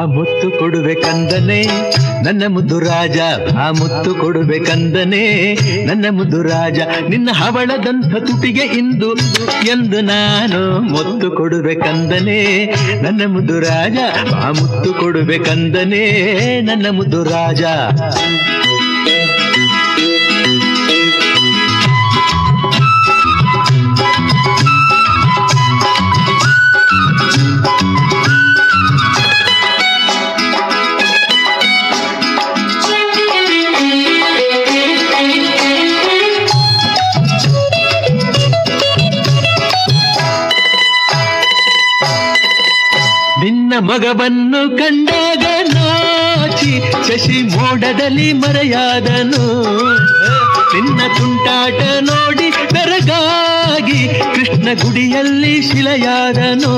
ಆ ಮುತ್ತು ಕೊಡುಬೇಕಂದನೆ ನನ್ನ ಮುದ್ದು ರಾಜ ಆ ಮುತ್ತು ಕೊಡುಬೇಕಂದನೆ ನನ್ನ ಮುದ್ದು ರಾಜ ನಿನ್ನ ಹವಳದಂಥ ತುಟಿಗೆ ಇಂದು ಎಂದು ನಾನು ಮುತ್ತು ಕೊಡುಬೇಕಂದನೆ ನನ್ನ ಮುದ್ದು ರಾಜ ಆ ಮುತ್ತು ಕೊಡುಬೇಕಂದನೆ ನನ್ನ ಮುದ್ದು ರಾಜ ನಿನ್ನ ಮಗವನ್ನು ಕಂಡಾಗ ನಾಚಿ ಶಶಿ ಮೋಡದಲ್ಲಿ ಮರೆಯಾದನು ನಿನ್ನ ತುಂಟಾಟ ನೋಡಿ ಬೆರಗಾಗಿ ಕೃಷ್ಣ ಗುಡಿಯಲ್ಲಿ ಶಿಲೆಯಾದನು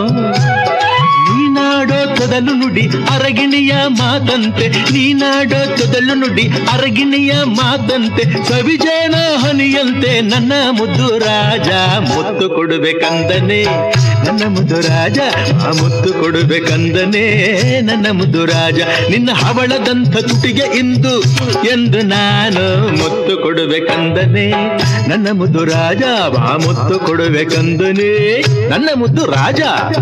ನೀನಾಡೋ ತೊದಲು ನುಡಿ ಅರಗಿಣಿಯ ಮಾತಂತೆ ನೀನಾಡೋ ತೊದಲು ನುಡಿ ಅರಗಿಣಿಯ ಮಾತಂತೆ ಸವಿಜೇನ ಹನಿಯಂತೆ ನನ್ನ ಮುದ್ದು ರಾಜ ಮುತ್ತು ಕೊಡುಬೇಕಂದನೆ ನನ್ನ ಮುದ್ದು ರಾಜ ಆ ಮುತ್ತು ಕೊಡುಬೇಕಂದನೆ ನನ್ನ ಮುದ್ದು ರಾಜ ನಿನ್ನ ಹವಳದಂಥ ತುಟಿಗೆ ಇಂದು ಎಂದು ನಾನು ಮುತ್ತು ಕೊಡುಬೇಕಂದನೆ ನನ್ನ ಮುದ್ದು ರಾಜ ಆ ಮುತ್ತು ಕೊಡುಬೇಕಂದನೆ ನನ್ನ ಮುದ್ದು ರಾಜ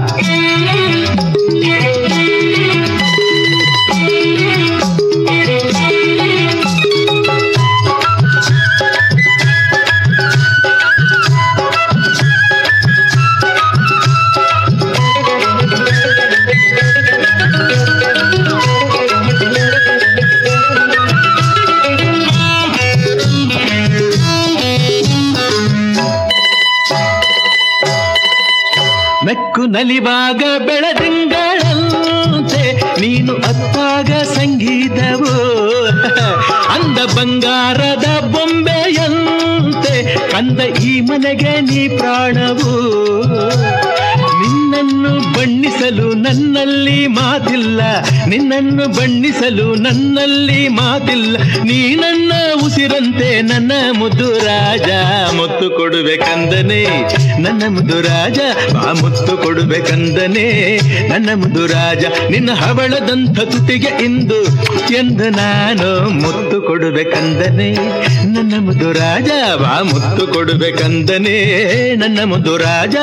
ಮೆಕ್ಕು ನಲಿವಾಗ ಬೆಳದಿಂಗಳಂತೆ ನೀನು ಅತ್ತಾಗ ಸಂಗೀತವು ಅಂದ ಬಂಗಾರದ ಬೊಂಬೆಯಂತೆ ಕಂದ ಈ ಮನೆಗೆ ನೀ ಪ್ರಾಣವು ನಿನ್ನನ್ನು ಬಣ್ಣಿಸಲು ನನ್ನಲ್ಲಿ ಮಾತಿಲ್ಲ ನಿನ್ನನ್ನು ಬಣ್ಣಿಸಲು ನನ್ನಲ್ಲಿ ಮಾತಿಲ್ಲ ನೀ ನನ್ನ ಉಸಿರಂತೆ ನನ್ನ ಮುದ್ದು ರಾಜ ಮುತ್ತು ಕೊಡುಬೇಕಂದನೆ ನನ್ನ ಮುದ್ದು ರಾಜ ಆ ಮುತ್ತು ಕೊಡುಬೇಕಂದನೆ ನನ್ನ ಮುದ್ದು ರಾಜ ನಿನ್ನ ಹವಳದಂಥ ತುಟಿಗೆ ಇಂದು ಎಂದು ನಾನು ಮುತ್ತು ಕೊಡುಬೇಕಂದನೆ ನನ್ನ ಮುದ್ದು ರಾಜ ಆ ಮುತ್ತು ಕೊಡುಬೇಕಂದನೆ ನನ್ನ ಮುದ್ದು ರಾಜ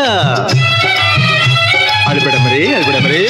ಅಳ್ಬೇಡ ಮರಿ ಅಳ್ಬೇಡ ಮರಿ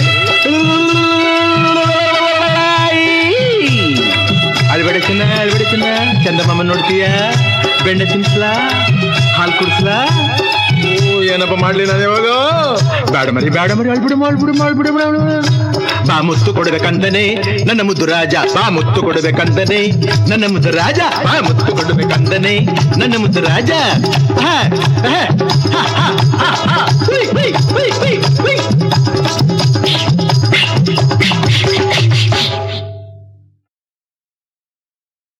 ಅಳ್ಬೇಡ ಚಿನ್ನ ಅಳ್ಬೇಡ ಚಿನ್ನ ಚಂದಮಾಮ ನೋಡ್ತೀಯ ಬೆಣ್ಣೆ ತಿನ್ಸ್ಲಾ ಹಾಲು ಕುಡಿಸ್ಲಾ ಓ ಏನಪ್ಪ ಮಾಡ್ಲಿ ನಾನು ಯಾವಾಗ ಬೇಡ ಮರಿ ಬೇಡ ಮರಿ ಅಳ್ಬಿಡು ಮಾಡ್ಬಿಡು ಮಾಡ್ಬಿಡು ಬಾ ಮುತ್ತು ಕೊಡ್ಬೇಕಂದನೆ ನನ್ನ ಮುದ್ದು ರಾಜ ಬಾ ಮುತ್ತು ಕೊಡ್ಬೇಕಂದನೆ ನನ್ನ ಮುದ್ದು ರಾಜ ಬಾ ಮುತ್ತು ಕೊಡ್ಬೇಕಂದನೆ ನನ್ನ ಮುದ್ದು ರಾಜ ಹ, ಹ, ಹ, ಹ, ಹ, ಹ. ಹುಯ್, ಹುಯ್.